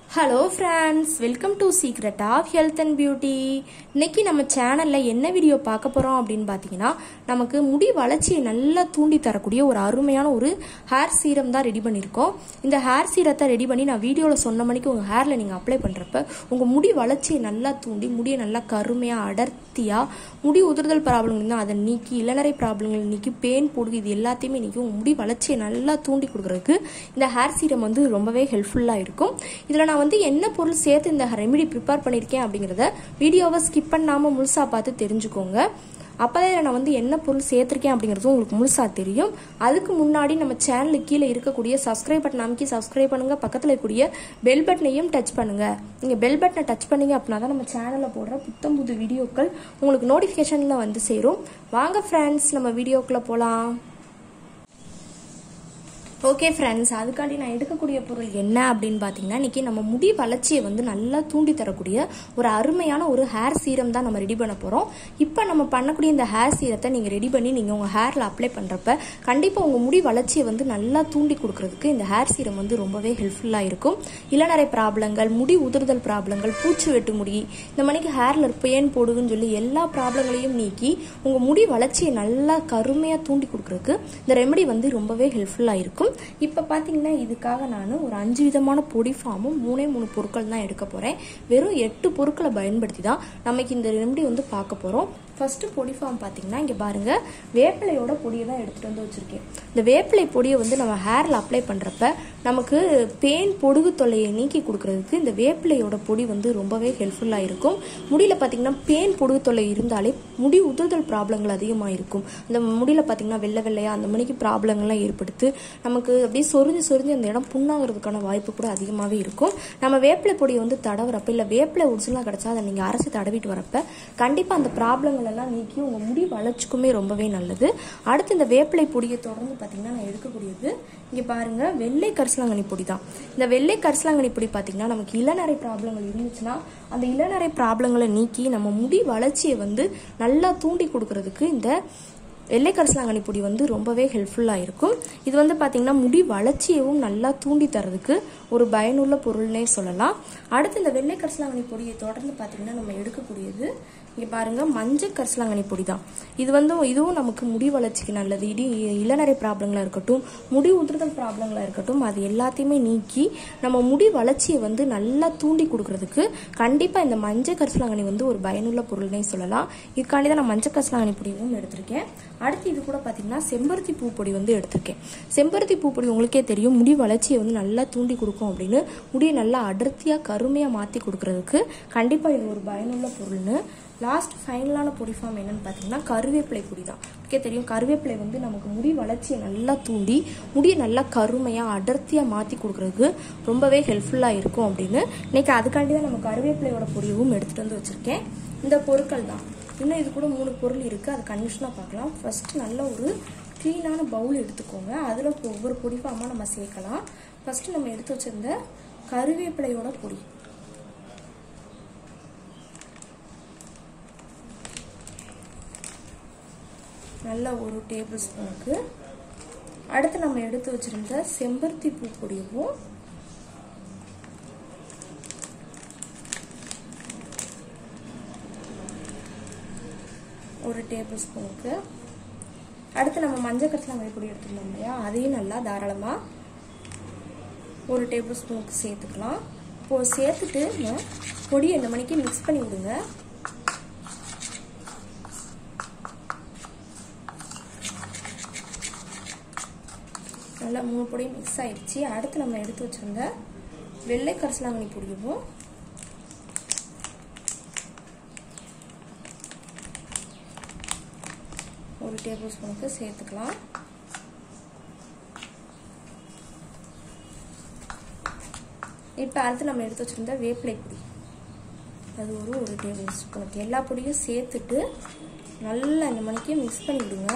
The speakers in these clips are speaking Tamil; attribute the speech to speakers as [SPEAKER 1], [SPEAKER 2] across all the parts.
[SPEAKER 1] hello friends welcome to secret of health and beauty இன்னைக்கு நம்ம சேனலில் என்ன வீடியோ பார்க்க போகிறோம் அப்படின்னு பார்த்தீங்கன்னா நமக்கு முடி வளர்ச்சியை நல்லா தூண்டி தரக்கூடிய ஒரு அருமையான ஒரு ஹேர் சீரம் தான் ரெடி பண்ணியிருக்கோம் இந்த ஹேர் சீரத்தை ரெடி பண்ணி நான் வீடியோவில் சொன்ன மணிக்கு உங்கள் ஹேரில் நீங்கள் அப்ளை பண்ணுறப்ப உங்கள் முடி வளர்ச்சியை நல்லா தூண்டி முடியை நல்லா கருமையாக அடர்த்தியாக முடி உதிர்தல் ப்ராப்ளம் இருந்தால் அதை நீக்கி இளநரை ப்ராப்ளங்கள் நீக்கி பேன் போடுது இது எல்லாத்தையுமே நீக்கி உங்கள் முடி வளர்ச்சியை நல்லா தூண்டி கொடுக்குறதுக்கு இந்த ஹேர் சீரம் வந்து ரொம்பவே ஹெல்ப்ஃபுல்லாக இருக்கும் இதில் நான் வந்து என்ன பொருள் சேர்த்து இந்த ரெமெடி ப்ரிப்பேர் பண்ணியிருக்கேன் அப்படிங்கிறத வீடியோவை ஸ்கிப் பண்ணாமல் முழுசாக பார்த்து தெரிஞ்சுக்கோங்க அப்போதான் நான் வந்து என்ன பொருள் சேர்த்துருக்கேன் அப்படிங்கிறது உங்களுக்கு முழுசாக தெரியும் அதுக்கு முன்னாடி நம்ம சேனலுக்கு கீழே இருக்கக்கூடிய சப்ஸ்கிரைப் பட்டன் அமைக்கி சப்ஸ்கிரைப் பண்ணுங்க பக்கத்தில் இருக்கக்கூடிய பெல் பட்டனையும் டச் பண்ணுங்க நீங்கள் பெல் பட்டனை டச் பண்ணீங்க அப்படின்னா தான் நம்ம சேனலில் போடுற புத்தம் புது வீடியோக்கள் உங்களுக்கு நோட்டிஃபிகேஷனில் வந்து சேரும் வாங்க ஃப்ரெண்ட்ஸ் நம்ம வீடியோக்குள்ளே போகலாம் ஓகே ஃப்ரெண்ட்ஸ் அதுக்காண்டி நான் எடுக்கக்கூடிய பொருள் என்ன அப்படின்னு பார்த்தீங்கன்னா இன்றைக்கி நம்ம முடி வளர்ச்சியை வந்து நல்லா தூண்டி தரக்கூடிய ஒரு அருமையான ஒரு ஹேர் சீரம் தான் நம்ம ரெடி பண்ண போகிறோம் இப்போ நம்ம பண்ணக்கூடிய இந்த ஹேர் சீரத்தை நீங்கள் ரெடி பண்ணி நீங்கள் உங்கள் ஹேரில் அப்ளை பண்ணுறப்ப கண்டிப்பாக உங்கள் முடி வளர்ச்சியை வந்து நல்லா தூண்டி கொடுக்கறதுக்கு இந்த ஹேர் சீரம் வந்து ரொம்பவே ஹெல்ப்ஃபுல்லாக இருக்கும் இளநரை ப்ராப்ளங்கள் முடி உதிர்தல் ப்ராப்ளங்கள் பூச்சி வெட்டு முடி இந்த மணிக்கு ஹேரில் பேன் போடுதுன்னு சொல்லி எல்லா ப்ராப்ளங்களையும் நீக்கி உங்கள் முடி வளர்ச்சியை நல்லா கருமையாக தூண்டி கொடுக்கறதுக்கு இந்த ரெமெடி வந்து ரொம்பவே ஹெல்ப்ஃபுல்லாக இருக்கும் இப்போ பார்த்தீங்கன்னா இதுக்காக நான் ஒரு அஞ்சு விதமான பொடி ஃபார்மும் மூணே மூணு பொருட்கள் தான் எடுக்க போகிறேன் வெறும் எட்டு பொருட்களை பயன்படுத்தி தான் நமக்கு இந்த ரெமெடி வந்து பார்க்க போகிறோம் ஃபர்ஸ்ட் பொடி ஃபார்ம் பார்த்தீங்கன்னா இங்கே பாருங்க வேப்பிலையோட பொடியை தான் எடுத்துகிட்டு வந்து வச்சுருக்கேன் இந்த வேப்பிலை பொடியை வந்து நம்ம ஹேரில் அப்ளை பண்ணுறப்ப நமக்கு பேன் பொடுகு தொல்லையை நீக்கி கொடுக்கறதுக்கு இந்த வேப்பிலையோட பொடி வந்து ரொம்பவே ஹெல்ப்ஃபுல்லாக இருக்கும் முடியில் பார்த்தீங்கன்னா பேன் பொடுகு தொல்லை இருந்தாலே முடி உதிர்தல் ப்ராப்ளங்கள் அதிகமாக இருக்கும் அந்த முடியில் பார்த்தீங்கன்னா வெள்ளை வெள்ளையாக அந்த மணிக்கு ப்ராப்ளங்கள்லாம் ஏற்படுத்து நமக்கு அப்படியே சொரிஞ்சு சொரிஞ்சு அந்த இடம் புண்ணாகிறதுக்கான வாய்ப்பு கூட அதிகமாகவே இருக்கும் நம்ம வேப்பிலை பொடியை வந்து தடவுறப்ப இல்லை வேப்பிலை ஒரிஜினலாக கிடச்சா அதை நீங்கள் அரைச்சி தடவிட்டு வரப்ப கண்டிப்பாக அந்த ப்ராப்ளங்கள் எல்லாம் நீக்கி உங்கள் முடி வளர்ச்சிக்குமே ரொம்பவே நல்லது அடுத்து இந்த வேப்பிலை பொடியை தொடர்ந்து பார்த்தீங்கன்னா நான் எடுக்கக்கூடியது இங்கே பாருங்க வெள்ளை கரிசலாங்கண்ணி பொடி தான் இந்த வெள்ளை கரிசலாங்கண்ணி பொடி பார்த்தீங்கன்னா நமக்கு இளநரை ப்ராப்ளங்கள் இருந்துச்சுன்னா அந்த இளநரை ப்ராப்ளங்களை நீக்கி நம்ம முடி வளர்ச்சியை வந்து நல்லா தூண்டி கொடுக்கறதுக்கு இந்த வெள்ளை கரிசலாங்கண்ணி பொடி வந்து ரொம்பவே ஹெல்ப்ஃபுல்லாக இருக்கும் இது வந்து பார்த்திங்கன்னா முடி வளர்ச்சியவும் நல்லா தூண்டி தரதுக்கு ஒரு பயனுள்ள பொருள்னே சொல்லலாம் அடுத்து இந்த வெள்ளை கரிசலாங்கண்ணி பொடியை தொடர்ந்து பார்த்திங்கன்னா நம்ம எடுக்கக்கூடியது இங்கே பாருங்கள் மஞ்சள் கரிசலாங்கண்ணி பொடி தான் இது வந்து இதுவும் நமக்கு முடி வளர்ச்சிக்கு நல்லது இடி இளநரை ப்ராப்ளங்களாக இருக்கட்டும் முடி உதிர்தல் ப்ராப்ளங்களாக இருக்கட்டும் அது எல்லாத்தையுமே நீக்கி நம்ம முடி வளர்ச்சியை வந்து நல்லா தூண்டி கொடுக்கறதுக்கு கண்டிப்பாக இந்த மஞ்சள் கரிசலாங்கண்ணி வந்து ஒரு பயனுள்ள பொருள்னே சொல்லலாம் இதுக்காண்டி தான் நான் மஞ்சள் கரிசலாங்கண்ணி பொடியும் எடுத்திருக்கேன் அடுத்து இது கூட பார்த்தீங்கன்னா செம்பருத்தி பூ பொடி வந்து எடுத்திருக்கேன் செம்பருத்தி பூ பொடி உங்களுக்கே தெரியும் முடி வளர்ச்சியை வந்து நல்லா தூண்டி கொடுக்கும் அப்படின்னு முடியை நல்லா அடர்த்தியாக கருமையாக மாற்றி கொடுக்கறதுக்கு கண்டிப்பாக இது ஒரு பயனுள்ள பொருள்னு லாஸ்ட் ஃபைனலான பொடி ஃபார்ம் என்னன்னு பார்த்தீங்கன்னா கருவேப்பிலை பொடி தான் ஓகே தெரியும் கருவேப்பிலை வந்து நமக்கு முடி வளர்ச்சியை நல்லா தூண்டி முடியை நல்லா கருமையாக அடர்த்தியாக மாற்றி கொடுக்குறதுக்கு ரொம்பவே ஹெல்ப்ஃபுல்லாக இருக்கும் அப்படின்னு இன்னைக்கு அதுக்காண்டி தான் நம்ம கருவேப்பிலையோட பொடியவும் எடுத்துகிட்டு வந்து வச்சுருக்கேன் இந்த பொருட்கள் தான் இன்னும் இது கூட மூணு பொருள் இருக்குது அது கண்டிஷனாக பார்க்கலாம் ஃபஸ்ட்டு நல்ல ஒரு க்ளீனான பவுல் எடுத்துக்கோங்க அதில் ஒவ்வொரு பொடி ஃபார்மாக நம்ம சேர்க்கலாம் ஃபஸ்ட்டு நம்ம எடுத்து வச்சிருந்த கருவேப்பிலையோட பொடி நல்ல ஒரு டேபிள் ஸ்பூனுக்கு அடுத்து நம்ம எடுத்து வச்சிருந்த செம்பருத்தி பூ பொடியவும் ஒரு டேபிள் ஸ்பூனுக்கு அடுத்து நம்ம மஞ்சள் கரிசலாங்கண்ணி பொடி எடுத்துருந்தோம் இல்லையா அதையும் நல்லா தாராளமாக ஒரு டேபிள் ஸ்பூனுக்கு சேர்த்துக்கலாம் இப்போ சேர்த்துட்டு பொடியை இந்த மணிக்கு மிக்ஸ் பண்ணி விடுங்க நல்லா மூணு பொடியும் மிக்ஸ் ஆயிடுச்சு அடுத்து நம்ம எடுத்து வச்சிருந்த வெள்ளை கரிசலாங்கண்ணி பொடியவும் ஒரு டேபிள் ஸ்பூனுக்கு சேர்த்துக்கலாம் இப்போ அடுத்து நம்ம எடுத்து வச்சிருந்த வேப்பிலை பொடி அது ஒரு ஒரு டேபிள் ஸ்பூனுக்கு எல்லா பொடியும் சேர்த்துட்டு நல்லா இந்த மணிக்கு மிக்ஸ் பண்ணி விடுங்க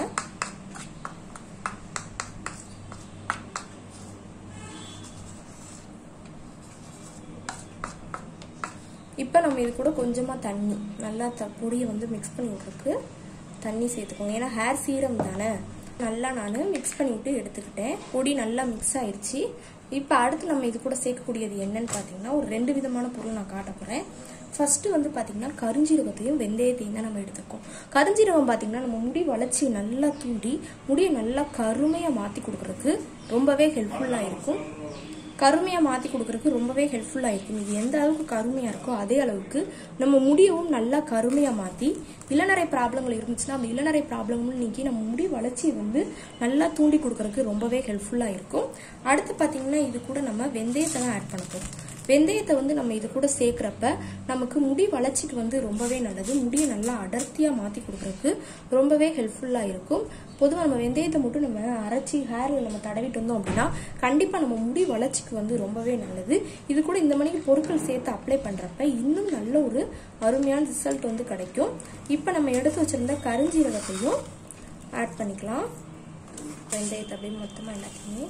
[SPEAKER 1] இப்போ நம்ம இது கூட கொஞ்சமாக தண்ணி நல்லா த பொடியை வந்து மிக்ஸ் பண்ணி விட்றதுக்கு தண்ணி சேர்த்துக்கோங்க ஏன்னா ஹேர் சீரம் தானே நல்லா நான் மிக்ஸ் பண்ணி விட்டு எடுத்துக்கிட்டேன் பொடி நல்லா மிக்ஸ் ஆயிடுச்சு இப்போ அடுத்து நம்ம இது கூட சேர்க்கக்கூடியது என்னன்னு பார்த்தீங்கன்னா ஒரு ரெண்டு விதமான பொருள் நான் காட்ட போகிறேன் ஃபர்ஸ்ட் வந்து பார்த்தீங்கன்னா கருஞ்சீரகத்தையும் வெந்தயத்தையும் தான் நம்ம எடுத்துருக்கோம் கருஞ்சீரகம் பார்த்தீங்கன்னா நம்ம முடி வளர்ச்சியை நல்லா தூண்டி முடியை நல்லா கருமையாக மாற்றி கொடுக்கறதுக்கு ரொம்பவே ஹெல்ப்ஃபுல்லாக இருக்கும் கருமையாக மாற்றி கொடுக்கறதுக்கு ரொம்பவே ஹெல்ப்ஃபுல்லாக இருக்கும் இது எந்த அளவுக்கு கருமையாக இருக்கோ அதே அளவுக்கு நம்ம முடியவும் நல்லா கருமையாக மாற்றி இளநரை ப்ராப்ளங்கள் இருந்துச்சுன்னா அந்த இளநரை ப்ராப்ளமும் நீக்கி நம்ம முடி வளர்ச்சியை வந்து நல்லா தூண்டி கொடுக்கறதுக்கு ரொம்பவே ஹெல்ப்ஃபுல்லாக இருக்கும் அடுத்து பார்த்தீங்கன்னா இது கூட நம்ம வெந்தயத்தை தான் ஆட் பண்ண போகிறோம் வெந்தயத்தை வந்து நம்ம இது கூட சேர்க்குறப்ப நமக்கு முடி வளர்ச்சிக்கு வந்து ரொம்பவே நல்லது முடியை நல்லா அடர்த்தியாக மாற்றி கொடுக்கறதுக்கு ரொம்பவே ஹெல்ப்ஃபுல்லாக இருக்கும் பொதுவாக நம்ம வெந்தயத்தை மட்டும் நம்ம அரைச்சி ஹேரில் நம்ம தடவிட்டு வந்தோம் அப்படின்னா கண்டிப்பாக நம்ம முடி வளர்ச்சிக்கு வந்து ரொம்பவே நல்லது இது கூட இந்த மணிக்கு பொருட்கள் சேர்த்து அப்ளை பண்ணுறப்ப இன்னும் நல்ல ஒரு அருமையான ரிசல்ட் வந்து கிடைக்கும் இப்போ நம்ம எடுத்து வச்சிருந்த கருஞ்சீரகத்தையும் ஆட் பண்ணிக்கலாம் வெந்தயத்தை அப்படியே மொத்தமாக எல்லாத்தையுமே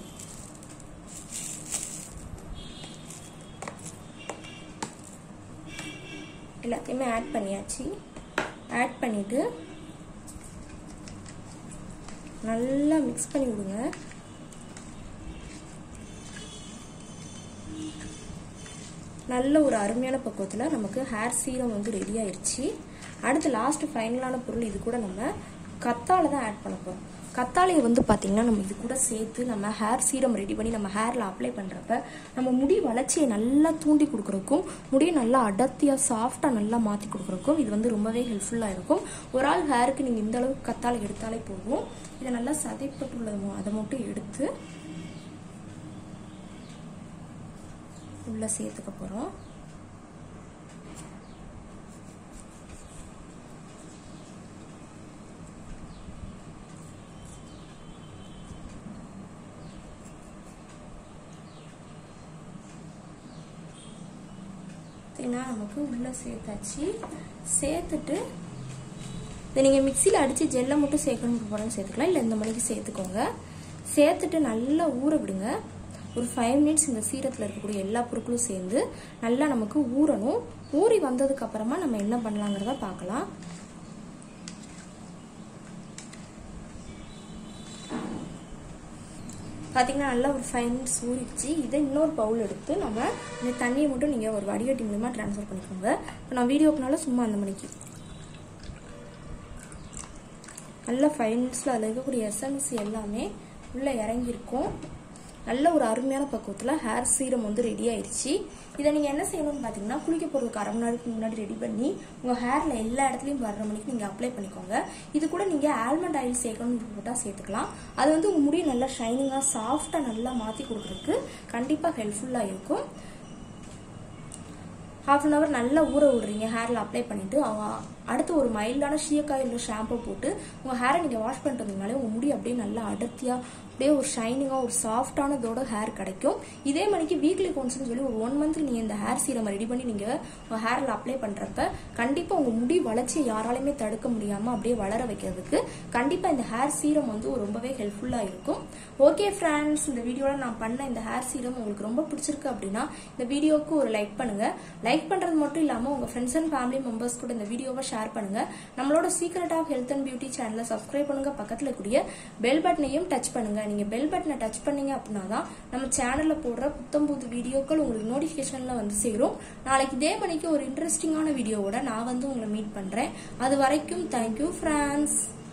[SPEAKER 1] எல்லாத்தையுமே ஆட் பண்ணியாச்சு ஆட் பண்ணிட்டு நல்லா மிக்ஸ் பண்ணி விடுங்க நல்ல ஒரு அருமையான பக்குவத்தில் நமக்கு ஹேர் சீரம் வந்து ரெடி ஆயிடுச்சு அடுத்து லாஸ்ட் ஃபைனலான பொருள் இது கூட நம்ம கத்தாழை தான் ஆட் பண்ண போகிறோம் கத்தாழையை வந்து பார்த்தீங்கன்னா நம்ம இது கூட சேர்த்து நம்ம ஹேர் சீரம் ரெடி பண்ணி நம்ம ஹேரில் அப்ளை பண்ணுறப்ப நம்ம முடி வளர்ச்சியை நல்லா தூண்டி கொடுக்குறக்கும் முடியை நல்லா அடர்த்தியாக சாஃப்டாக நல்லா மாற்றி கொடுக்குறக்கும் இது வந்து ரொம்பவே ஹெல்ப்ஃபுல்லாக இருக்கும் ஒரு ஆள் ஹேருக்கு நீங்கள் இந்த அளவுக்கு கத்தாழை எடுத்தாலே போதும் இதை நல்லா சதைப்பட்டுள்ளது அதை மட்டும் எடுத்து உள்ள சேர்த்துக்க போகிறோம் பார்த்தீங்கன்னா நமக்கு உள்ளே சேர்த்தாச்சு சேர்த்துட்டு இதை நீங்கள் மிக்சியில் அடித்து ஜெல்லை மட்டும் சேர்க்கணும் போடணும் சேர்த்துக்கலாம் இல்லை இந்த மணிக்கு சேர்த்துக்கோங்க சேர்த்துட்டு நல்லா ஊற விடுங்க ஒரு ஃபைவ் மினிட்ஸ் இந்த சீரத்தில் இருக்கக்கூடிய எல்லா பொருட்களும் சேர்ந்து நல்லா நமக்கு ஊறணும் ஊறி வந்ததுக்கு அப்புறமா நம்ம என்ன பண்ணலாங்கிறத பார்க்கலாம் பார்த்தீங்கன்னா நல்லா ஒரு ஃபைவ் மினிட்ஸ் ஊறிச்சு இதை இன்னொரு பவுல் எடுத்து நம்ம இந்த தண்ணியை மட்டும் நீங்கள் ஒரு வடிகட்டி மூலமா ட்ரான்ஸ்ஃபர் பண்ணிக்கோங்க இப்போ நான் வீடியோக்குனால சும்மா அந்த மணிக்கு நல்லா ஃபைவ் மினிட்ஸில் அதில் இருக்கக்கூடிய எசன்ஸ் எல்லாமே உள்ளே இறங்கியிருக்கும் நல்ல ஒரு அருமையான பக்குவத்தில் ஹேர் சீரம் வந்து ரெடி ஆயிடுச்சு இதை நீங்கள் என்ன செய்யணும்னு பார்த்தீங்கன்னா குளிக்க போகிறதுக்கு அரை மணி நேரத்துக்கு முன்னாடி ரெடி பண்ணி உங்கள் ஹேரில் எல்லா இடத்துலையும் வர்ற மணிக்கு நீங்கள் அப்ளை பண்ணிக்கோங்க இது கூட நீங்கள் ஆல்மண்ட் ஆயில் சேர்க்கணும்னு போட்டால் சேர்த்துக்கலாம் அது வந்து உங்கள் முடியை நல்லா ஷைனிங்காக சாஃப்டாக நல்லா மாற்றி கொடுக்குறதுக்கு கண்டிப்பாக ஹெல்ப்ஃபுல்லாக இருக்கும் ஹாஃப் அன் ஹவர் நல்லா ஊற விடுறீங்க ஹேரில் அப்ளை பண்ணிட்டு அடுத்து ஒரு மைல்டான ஷீயக்காய் இல்லை ஷாம்பு போட்டு உங்கள் ஹேரை நீங்கள் வாஷ் பண்ணிட்டு வந்தீங்கனாலே உங்கள் முடி அப்படியே நல்லா அடர்த்தியாக அப்படியே ஒரு ஷைனிங்காக ஒரு சாஃப்டானதோட ஹேர் கிடைக்கும் இதே மணிக்கு வீக்லி ஒன்ஸ்னு சொல்லி ஒரு ஒன் மந்த் நீங்கள் இந்த ஹேர் சீரம் ரெடி பண்ணி நீங்கள் உங்கள் ஹேரில் அப்ளை பண்ணுறப்ப கண்டிப்பாக உங்கள் முடி வளர்ச்சியை யாராலையுமே தடுக்க முடியாமல் அப்படியே வளர வைக்கிறதுக்கு கண்டிப்பாக இந்த ஹேர் சீரம் வந்து ரொம்பவே ஹெல்ப்ஃபுல்லாக இருக்கும் ஓகே ஃப்ரெண்ட்ஸ் இந்த வீடியோவில் நான் பண்ண இந்த ஹேர் சீரம் உங்களுக்கு ரொம்ப பிடிச்சிருக்கு அப்படின்னா இந்த வீடியோவுக்கு ஒரு லைக் பண்ணுங்கள் லைக் பண்ணுறது மட்டும் இல்லாமல் உங்கள் ஃப்ரெண்ட்ஸ் அண்ட் ஃபேமிலி மெம்பர்ஸ் கூட இந்த வீடியோவை ஷேர் பண்ணுங்க நம்மளோட secret of health and beauty சேனலை சப்ஸ்கிரைப் பண்ணுங்க பக்கத்தில் இருக்கக்கூடிய பெல் பட்டனையும் டச் பண்ணுங்க நீங்க பெல் பட்டனை டச் பண்ணீங்க அப்படின்னா தான் நம்ம சேனல்ல போடுற புத்தம் புது வீடியோக்கள் உங்களுக்கு நோட்டிபிகேஷன்ல வந்து சேரும் நாளைக்கு இதே மணிக்கு ஒரு இன்ட்ரெஸ்டிங்கான வீடியோவோட நான் வந்து உங்களை மீட் பண்றேன் அது வரைக்கும் தேங்க்யூ ஃப்ரெண்ட்ஸ்